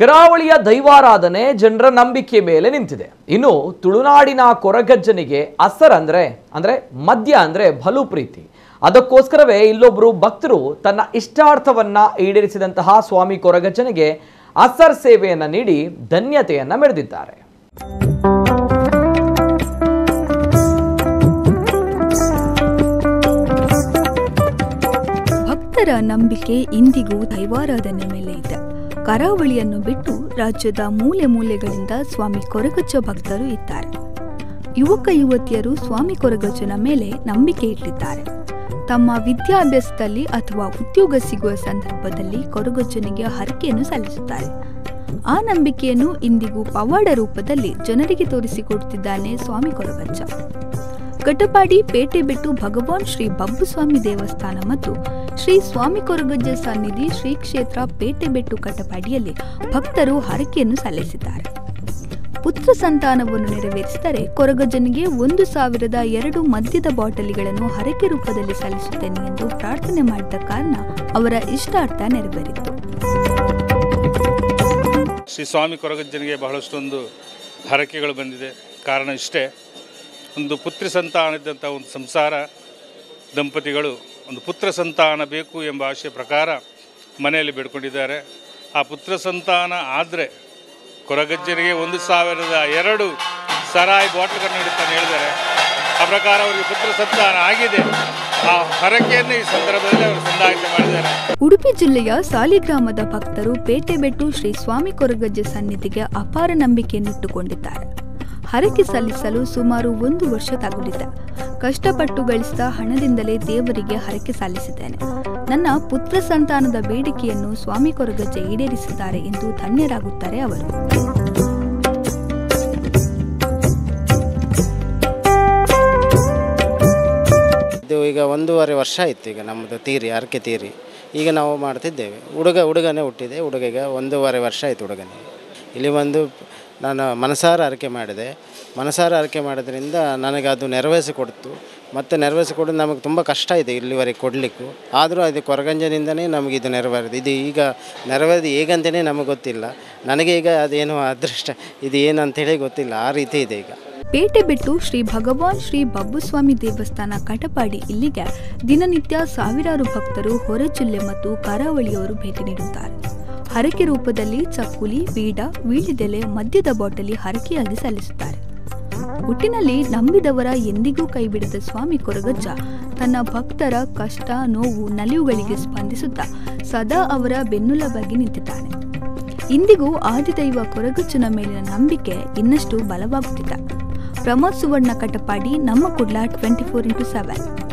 ಕರಾವಳಿಯ ದೈವಾರಾಧನೆ ಜನರ ನಂಬಿಕೆ ಮೇಲೆ ನಿಂತಿದೆ ಇನ್ನು ತುಳುನಾಡಿನ ಕೊರಗಜ್ಜನಿಗೆ ಅಸರ್ ಅಂದ್ರೆ ಅಂದ್ರೆ ಮದ್ಯ ಅಂದ್ರೆ ಬಲು ಪ್ರೀತಿ ಅದಕ್ಕೋಸ್ಕರವೇ ಇಲ್ಲೊಬ್ರು ಭಕ್ತರು ತನ್ನ ಇಷ್ಟಾರ್ಥವನ್ನ ಈಡೇರಿಸಿದಂತಹ ಸ್ವಾಮಿ ಕೊರಗಜ್ಜನಿಗೆ ಅಸರ್ ಸೇವೆಯನ್ನ ನೀಡಿ ಧನ್ಯತೆಯನ್ನ ಮೆರೆದಿದ್ದಾರೆ ಭಕ್ತರ ನಂಬಿಕೆ ಇಂದಿಗೂ ದೈವಾರಾಧನೆ ಮೇಲೆ ಇದೆ ಕರಾವಳಿಯನ್ನು ಬಿಟ್ಟು ರಾಜ್ಯದ ಮೂಲೆ ಮೂಲೆಗಳಿಂದ ಸ್ವಾಮಿ ಕೊರಗಜ್ಜ ಭಕ್ತರು ಇದ್ದಾರೆ ಯುವಕ ಯುವತಿಯರು ಸ್ವಾಮಿ ಕೊರಗಜ್ಜನ ಮೇಲೆ ನಂಬಿಕೆ ಇಟ್ಟಿದ್ದಾರೆ ತಮ್ಮ ವಿದ್ಯಾಭ್ಯಾಸದಲ್ಲಿ ಅಥವಾ ಉದ್ಯೋಗ ಸಿಗುವ ಸಂದರ್ಭದಲ್ಲಿ ಕೊರಗಜ್ಜನಿಗೆ ಹರಕೆಯನ್ನು ಸಲ್ಲಿಸುತ್ತಾರೆ ಆ ನಂಬಿಕೆಯನ್ನು ಇಂದಿಗೂ ಪವಾಡ ರೂಪದಲ್ಲಿ ಜನರಿಗೆ ತೋರಿಸಿಕೊಡುತ್ತಿದ್ದಾನೆ ಸ್ವಾಮಿ ಕೊರಗಜ್ಜ ಕಟಪಾಡಿ ಪೇಟೆ ಬಿಟ್ಟು ಭಗವಾನ್ ಶ್ರೀ ಬಬ್ಬುಸ್ವಾಮಿ ದೇವಸ್ಥಾನ ಮತ್ತು ಶ್ರೀ ಸ್ವಾಮಿ ಕೊರಗಜ್ಜ ಸನ್ನಿಧಿ ಶ್ರೀ ಕ್ಷೇತ್ರ ಪೇಟೆಬೆಟ್ಟು ಕಟಪಾಡಿಯಲ್ಲಿ ಭಕ್ತರು ಹರಕೆಯನ್ನು ಸಲ್ಲಿಸಿದ್ದಾರೆ ಪುತ್ರ ಸಂತಾನವನ್ನು ನೆರವೇರಿಸಿದರೆ ಕೊರಗಜ್ಜನಿಗೆ ಒಂದು ಸಾವಿರದ ಎರಡು ಮದ್ಯದ ಬಾಟಲಿಗಳನ್ನು ಹರಕೆ ರೂಪದಲ್ಲಿ ಸಲ್ಲಿಸುತ್ತೇನೆ ಎಂದು ಪ್ರಾರ್ಥನೆ ಮಾಡಿದ ಕಾರಣ ಅವರ ಇಷ್ಟಾರ್ಥ ನೆರವೇರಿತು ಶ್ರೀ ಸ್ವಾಮಿ ಕೊರಗಜ್ಜನಿಗೆ ಬಹಳಷ್ಟೊಂದು ಹರಕೆಗಳು ಬಂದಿದೆ ಕಾರಣ ಇಷ್ಟೇ ಒಂದು ಪುತ್ರಿ ಸಂತಾನ ಇದ್ದಂಥ ಒಂದು ಸಂಸಾರ ದಂಪತಿಗಳು ಒಂದು ಪುತ್ರ ಸಂತಾನ ಬೇಕು ಎಂಬ ಆಶಯ ಪ್ರಕಾರ ಮನೆಯಲ್ಲಿ ಬೇಡ್ಕೊಂಡಿದ್ದಾರೆ ಆ ಪುತ್ರ ಸಂತಾನ ಆದರೆ ಕೊರಗಜ್ಜನಿಗೆ ಒಂದು ಸಾವಿರದ ಎರಡು ಸರಾಯಿ ಬಾಟ್ಲ್ಗಳನ್ನು ನೀಡುತ್ತಾನೆ ಹೇಳಿದ್ದಾರೆ ಆ ಪ್ರಕಾರ ಅವರಿಗೆ ಪುತ್ರ ಸಂತಾನ ಆಗಿದೆ ಆ ಹರಕೆಯನ್ನು ಈ ಸಂದರ್ಭದಲ್ಲಿ ಅವರು ಸಂದಾಯಿತ ಮಾಡಿದ್ದಾರೆ ಉಡುಪಿ ಜಿಲ್ಲೆಯ ಸಾಲಿಗ್ರಾಮದ ಭಕ್ತರು ಪೇಟೆಬೆಟ್ಟು ಶ್ರೀ ಸ್ವಾಮಿ ಕೊರಗಜ್ಜೆ ಸನ್ನಿಧಿಗೆ ಅಪಾರ ನಂಬಿಕೆಯನ್ನಿಟ್ಟುಕೊಂಡಿದ್ದಾರೆ ಹರಕೆ ಸಲ್ಲಿಸಲು ಸುಮಾರು ಒಂದು ವರ್ಷ ತಗುಲಿದೆ ಕಷ್ಟಪಟ್ಟು ಗಳಿಸಿದ ಹಣದಿಂದಲೇ ದೇವರಿಗೆ ಹರಕೆ ಸಲ್ಲಿಸಿದ್ದೇನೆ ನನ್ನ ಪುತ್ರ ಸಂತಾನದ ಬೇಡಿಕೆಯನ್ನು ಸ್ವಾಮಿ ಕೊರಗಜ್ಜೆ ಈಡೇರಿಸಿದ್ದಾರೆ ಎಂದು ಧನ್ಯರಾಗುತ್ತಾರೆ ಅವರು ಇದು ಈಗ ಒಂದೂವರೆ ವರ್ಷ ಆಯಿತು ಈಗ ನಮ್ಮದು ತೀರಿ ಹರಕೆ ತೀರಿ ಈಗ ನಾವು ಮಾಡ್ತಿದ್ದೇವೆ ಹುಡುಗ ಹುಡುಗನೇ ಹುಟ್ಟಿದೆ ಹುಡುಗಿಗೆ ಒಂದೂವರೆ ವರ್ಷ ಆಯಿತು ಹುಡುಗನಿಗೆ ಇಲ್ಲಿ ಬಂದು ನಾನು ಮನಸಾರ ಹರಕೆ ಮಾಡಿದೆ ಮನಸಾರ ಹರಕೆ ಮಾಡೋದ್ರಿಂದ ನನಗೆ ಅದು ನೆರವೇರಿಸಿ ಕೊಡ್ತು ಮತ್ತು ನೆರವೇರಿಸಿ ಕೊಡೋದು ನಮಗೆ ತುಂಬ ಕಷ್ಟ ಇದೆ ಇಲ್ಲಿವರೆಗೆ ಕೊಡಲಿಕ್ಕೂ ಆದರೂ ಅದು ಕೊರಗಂಜನಿಂದನೇ ನಮಗೆ ಇದು ನೆರವೇರಿದೆ ಇದು ಈಗ ನೆರವೇರಿದ ಹೇಗಂತಲೇ ನಮಗೆ ಗೊತ್ತಿಲ್ಲ ನನಗೆ ಈಗ ಅದೇನು ಅದೃಷ್ಟ ಇದು ಏನು ಅಂತೇಳಿ ಗೊತ್ತಿಲ್ಲ ಆ ರೀತಿ ಇದೆ ಈಗ ಪೇಟೆ ಬಿಟ್ಟು ಶ್ರೀ ಭಗವಾನ್ ಶ್ರೀ ಬಬ್ಬುಸ್ವಾಮಿ ದೇವಸ್ಥಾನ ಕಟಪಾಡಿ ಇಲ್ಲಿಗೆ ದಿನನಿತ್ಯ ಸಾವಿರಾರು ಭಕ್ತರು ಹೊರ ಜಿಲ್ಲೆ ಮತ್ತು ಕರಾವಳಿಯವರು ಭೇಟಿ ನೀಡುತ್ತಾರೆ ಹರಕೆ ರೂಪದಲ್ಲಿ ಚಕ್ಕುಲಿ ಬೀಡ ವೀಳ್ಯದೆಲೆ ಮದ್ಯದ ಬಾಟಲಿ ಹರಕೆಯಾಗಿ ಸಲ್ಲಿಸುತ್ತಾರೆ ಒಟ್ಟಿನಲ್ಲಿ ನಂಬಿದವರ ಎಂದಿಗೂ ಕೈಬಿಡದ ಸ್ವಾಮಿ ಕೊರಗಜ್ಜ ತನ್ನ ಭಕ್ತರ ಕಷ್ಟ ನೋವು ನಲಿವುಗಳಿಗೆ ಸ್ಪಂದಿಸುತ್ತಾ ಸದಾ ಅವರ ಬೆನ್ನುಲವಾಗಿ ನಿಂತಿದ್ದಾನೆ ಇಂದಿಗೂ ಆದಿದೈವ ಕೊರಗಜ್ಜನ ಮೇಲಿನ ನಂಬಿಕೆ ಇನ್ನಷ್ಟು ಬಲವಾಗುತ್ತಿದೆ ಪ್ರಮೋದ್ ಸುವರ್ಣ ಕಟಪಾಡಿ ನಮ್ಮ Kudla twenty four into seven